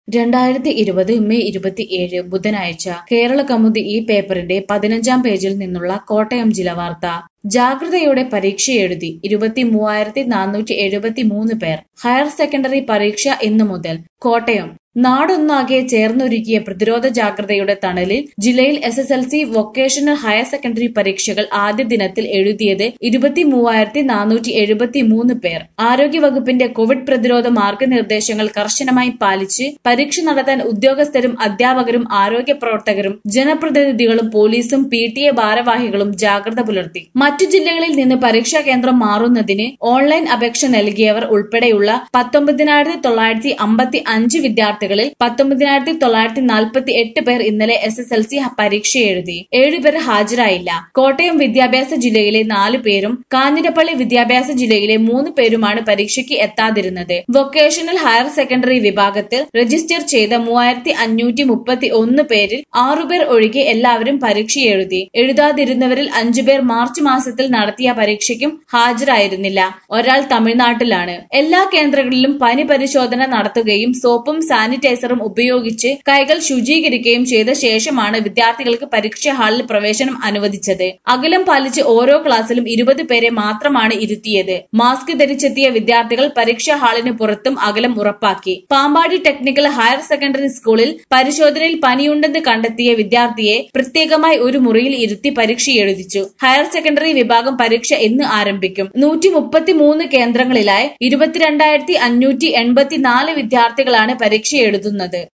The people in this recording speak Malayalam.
രണ്ടായിരത്തി ഇരുപത് മെയ് ഇരുപത്തിയേഴ് ബുധനാഴ്ച കേരള കൗമുദി ഈ പേപ്പറിന്റെ പതിനഞ്ചാം പേജിൽ നിന്നുള്ള കോട്ടയം ജില്ലാ വാർത്ത ജാഗ്രതയോടെ പരീക്ഷ എഴുതി ഇരുപത്തി മൂവായിരത്തി നാനൂറ്റി എഴുപത്തി മൂന്ന് പേർ ഹയർ സെക്കൻഡറി പരീക്ഷ ഇന്നു മുതൽ കോട്ടയം നാടൊന്നാകെ ചേർന്നൊരുക്കിയ പ്രതിരോധ ജാഗ്രതയുടെ തണലിൽ ജില്ലയിൽ S S L C vocational higher secondary പരീക്ഷകൾ ആദ്യ ദിനത്തിൽ എഴുതിയത് ഇരുപത്തി മൂവായിരത്തി നാനൂറ്റി എഴുപത്തി മൂന്ന് പേർ ആരോഗ്യവകുപ്പിന്റെ കോവിഡ് പ്രതിരോധ മാർഗനിർദ്ദേശങ്ങൾ കർശനമായി പാലിച്ച് പരീക്ഷ നടത്താൻ ഉദ്യോഗസ്ഥരും അധ്യാപകരും ആരോഗ്യ പ്രവർത്തകരും ജനപ്രതിനിധികളും പോലീസും പി ടി എ ഭാരവാഹികളും ജാഗ്രത പുലർത്തി മറ്റു ജില്ലകളിൽ നിന്ന് പരീക്ഷാ കേന്ദ്രം മാറുന്നതിന് ഓൺലൈൻ അപേക്ഷ നൽകിയവർ ഉൾപ്പെടെയുള്ള പത്തൊമ്പതിനായിരത്തി തൊള്ളായിരത്തി അമ്പത്തി അഞ്ച് വിദ്യാർത്ഥികളിൽ പത്തൊമ്പതിനായിരത്തി തൊള്ളായിരത്തി നാൽപ്പത്തി എട്ട് പേർ ഇന്നലെ എസ് എസ് എൽ സി പരീക്ഷ എഴുതി ഏഴുപേർ ഹാജരായില്ല കോട്ടയം വിദ്യാഭ്യാസ ജില്ലയിലെ നാല് പേരും കാഞ്ഞിരപ്പള്ളി വിദ്യാഭ്യാസ ജില്ലയിലെ മൂന്ന് പേരുമാണ് പരീക്ഷയ്ക്ക് എത്താതിരുന്നത് വൊക്കേഷണൽ ഹയർ സെക്കൻഡറി വിഭാഗത്തിൽ രജിസ്റ്റർ ചെയ്ത മൂവായിരത്തി അഞ്ഞൂറ്റി മുപ്പത്തി ഒന്ന് പേരിൽ ആറുപേർ ഒഴികെ എല്ലാവരും പരീക്ഷ എഴുതി എഴുതാതിരുന്നവരിൽ അഞ്ചുപേർ മാർച്ച് മാസത്തിൽ നടത്തിയ പരീക്ഷയ്ക്കും ഹാജരായിരുന്നില്ല ഒരാൾ തമിഴ്നാട്ടിലാണ് എല്ലാ കേന്ദ്രങ്ങളിലും പനി പരിശോധന നടത്തുകയും സോപ്പും സാനിറ്റൈസറും ഉപയോഗിച്ച് കൈകൾ ശുചീകരിക്കുകയും ചെയ്ത ശേഷമാണ് വിദ്യാർത്ഥികൾക്ക് പരീക്ഷാ ഹാളിൽ പ്രവേശനം അനുവദിച്ചത് അകലം പാലിച്ച് ഓരോ ക്ലാസ്സിലും ഇരുപത് പേരെ മാത്രമാണ് ഇരുത്തിയത് മാസ്ക് ധരിച്ചെത്തിയ വിദ്യാർത്ഥികൾ പരീക്ഷാ ഹാളിന് പുറത്തും അകലം ഉറപ്പാക്കി പാമ്പാടി ടെക്നിക്കൽ ഹയർ സെക്കൻഡറി സ്കൂളിൽ പരിശോധനയിൽ പനിയുണ്ടെന്ന് കണ്ടെത്തിയ വിദ്യാർത്ഥിയെ പ്രത്യേകമായി ഒരു മുറിയിൽ ഇരുത്തി പരീക്ഷ എഴുതിച്ചു ഹയർ സെക്കൻഡറി വിഭാഗം പരീക്ഷ ഇന്ന് ആരംഭിക്കും നൂറ്റി മുപ്പത്തിമൂന്ന് കേന്ദ്രങ്ങളിലായി ഇരുപത്തിരണ്ടായിരത്തി അഞ്ഞൂറ്റി എൺപത്തിനാല് വിദ്യാർത്ഥികളാണ് പരീക്ഷ എഴുതുന്നത്